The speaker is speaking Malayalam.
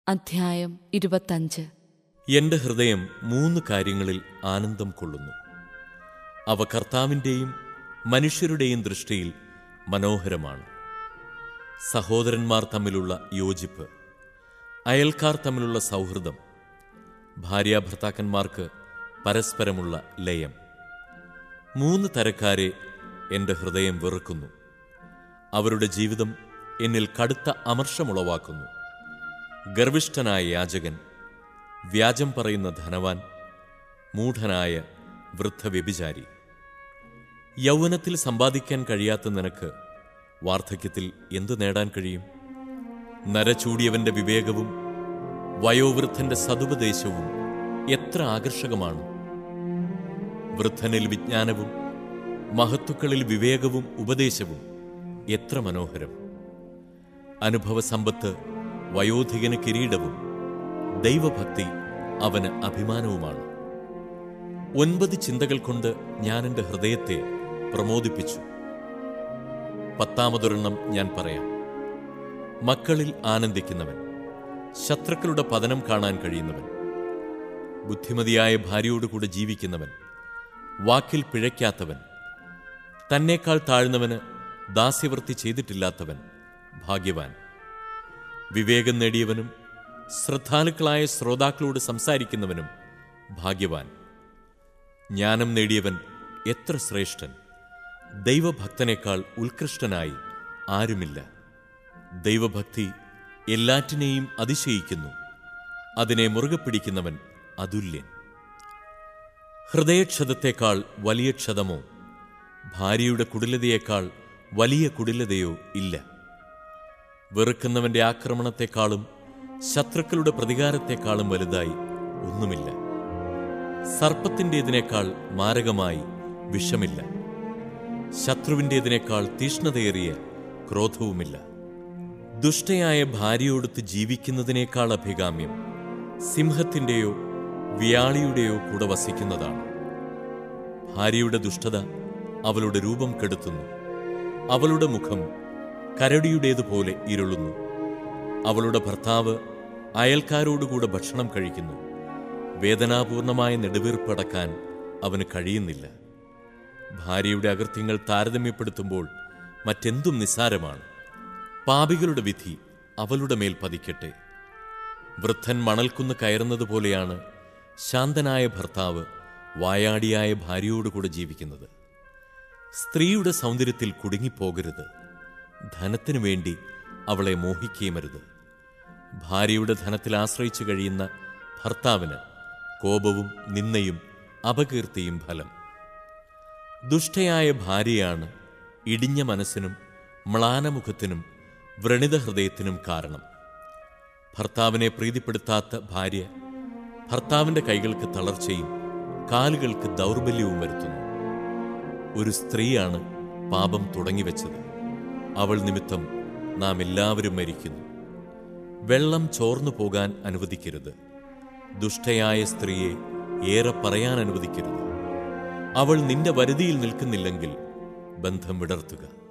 അധ്യായം ഇരുപത്തഞ്ച് എന്റെ ഹൃദയം മൂന്ന് കാര്യങ്ങളിൽ ആനന്ദം കൊള്ളുന്നു അവ കർത്താവിൻ്റെയും മനുഷ്യരുടെയും ദൃഷ്ടിയിൽ മനോഹരമാണ് സഹോദരന്മാർ തമ്മിലുള്ള യോജിപ്പ് അയൽക്കാർ തമ്മിലുള്ള സൗഹൃദം ഭാര്യാഭർത്താക്കന്മാർക്ക് പരസ്പരമുള്ള ലയം മൂന്ന് തരക്കാരെ എന്റെ ഹൃദയം വെറുക്കുന്നു അവരുടെ ജീവിതം എന്നിൽ കടുത്ത അമർഷമുളവാക്കുന്നു ഗർവിഷ്ഠനായ യാചകൻ വ്യാജം പറയുന്ന ധനവാൻ മൂഢനായ വൃദ്ധ വ്യഭിചാരി യൗവനത്തിൽ സമ്പാദിക്കാൻ കഴിയാത്ത നിനക്ക് വാർദ്ധക്യത്തിൽ എന്തു നേടാൻ കഴിയും നരചൂടിയവന്റെ വിവേകവും വയോവൃദ്ധന്റെ സതുപദേശവും എത്ര ആകർഷകമാണ് വൃദ്ധനിൽ വിജ്ഞാനവും മഹത്തുക്കളിൽ വിവേകവും ഉപദേശവും എത്ര മനോഹരം അനുഭവസമ്പത്ത് വയോധികന് കിരീടവും ദൈവഭക്തി അവന് അഭിമാനവുമാണ് ഒൻപത് ചിന്തകൾ കൊണ്ട് ഞാൻ എൻ്റെ ഹൃദയത്തെ പ്രമോദിപ്പിച്ചു പത്താമതൊരെണ്ണം ഞാൻ പറയാം മക്കളിൽ ആനന്ദിക്കുന്നവൻ ശത്രുക്കളുടെ പതനം കാണാൻ കഴിയുന്നവൻ ബുദ്ധിമതിയായ ഭാര്യയോടുകൂടെ ജീവിക്കുന്നവൻ വാക്കിൽ പിഴയ്ക്കാത്തവൻ തന്നേക്കാൾ താഴ്ന്നവന് ദാസ്യവൃത്തി ചെയ്തിട്ടില്ലാത്തവൻ ഭാഗ്യവാൻ വിവേകം നേടിയവനും ശ്രദ്ധാലുക്കളായ ശ്രോതാക്കളോട് സംസാരിക്കുന്നവനും ഭാഗ്യവാൻ ജ്ഞാനം നേടിയവൻ എത്ര ശ്രേഷ്ഠൻ ദൈവഭക്തനേക്കാൾ ഉത്കൃഷ്ടനായി ആരുമില്ല ദൈവഭക്തി എല്ലാറ്റിനെയും അതിശയിക്കുന്നു അതിനെ മുറുകെ പിടിക്കുന്നവൻ അതുല്യൻ ഹൃദയക്ഷതത്തേക്കാൾ വലിയ ക്ഷതമോ ഭാര്യയുടെ കുടിലതയേക്കാൾ വലിയ കുടിലതയോ ഇല്ല വെറുക്കുന്നവന്റെ ആക്രമണത്തെക്കാളും ശത്രുക്കളുടെ പ്രതികാരത്തെക്കാളും വലുതായി ഒന്നുമില്ല സർപ്പത്തിൻ്റെതിനേക്കാൾ മാരകമായി വിഷമില്ല ശത്രുവിൻ്റെതിനേക്കാൾ തീഷ്ണതയേറിയ ക്രോധവുമില്ല ദുഷ്ടയായ ഭാര്യയോടൊത്ത് ജീവിക്കുന്നതിനേക്കാൾ അഭികാമ്യം സിംഹത്തിൻ്റെയോ വ്യാളിയുടെയോ കൂടെ വസിക്കുന്നതാണ് ഭാര്യയുടെ ദുഷ്ടത അവളുടെ രൂപം കെടുത്തുന്നു അവളുടെ മുഖം കരടിയുടേതുപോലെ ഇരുളുന്നു അവളുടെ ഭർത്താവ് അയൽക്കാരോടുകൂടെ ഭക്ഷണം കഴിക്കുന്നു വേദനാപൂർണമായ നെടുവീർപ്പടക്കാൻ അവന് കഴിയുന്നില്ല ഭാര്യയുടെ അകൃത്യങ്ങൾ താരതമ്യപ്പെടുത്തുമ്പോൾ മറ്റെന്തും നിസ്സാരമാണ് പാപികളുടെ വിധി അവളുടെ മേൽ പതിക്കട്ടെ വൃദ്ധൻ മണൽക്കുന്ന് കയറുന്നത് പോലെയാണ് ശാന്തനായ ഭർത്താവ് വായാടിയായ ഭാര്യയോടുകൂടെ ജീവിക്കുന്നത് സ്ത്രീയുടെ സൗന്ദര്യത്തിൽ കുടുങ്ങിപ്പോകരുത് ധനത്തിനു വേണ്ടി അവളെ മോഹിക്കുകയുമരുത് ഭാര്യയുടെ ധനത്തിൽ ആശ്രയിച്ചു കഴിയുന്ന ഭർത്താവിന് കോപവും നിന്നയും അപകീർത്തിയും ഫലം ദുഷ്ടയായ ഭാര്യയാണ് ഇടിഞ്ഞ മനസ്സിനും മ്ലാനമുഖത്തിനും വ്രണിത ഹൃദയത്തിനും കാരണം ഭർത്താവിനെ പ്രീതിപ്പെടുത്താത്ത ഭാര്യ ഭർത്താവിന്റെ കൈകൾക്ക് തളർച്ചയും കാലുകൾക്ക് ദൗർബല്യവും വരുത്തുന്നു ഒരു സ്ത്രീയാണ് പാപം തുടങ്ങിവെച്ചത് അവൾ നിമിത്തം നാം എല്ലാവരും മരിക്കുന്നു വെള്ളം ചോർന്നു പോകാൻ അനുവദിക്കരുത് ദുഷ്ടയായ സ്ത്രീയെ ഏറെ പറയാൻ അനുവദിക്കരുത് അവൾ നിന്റെ വരുതിയിൽ നിൽക്കുന്നില്ലെങ്കിൽ ബന്ധം വിടർത്തുക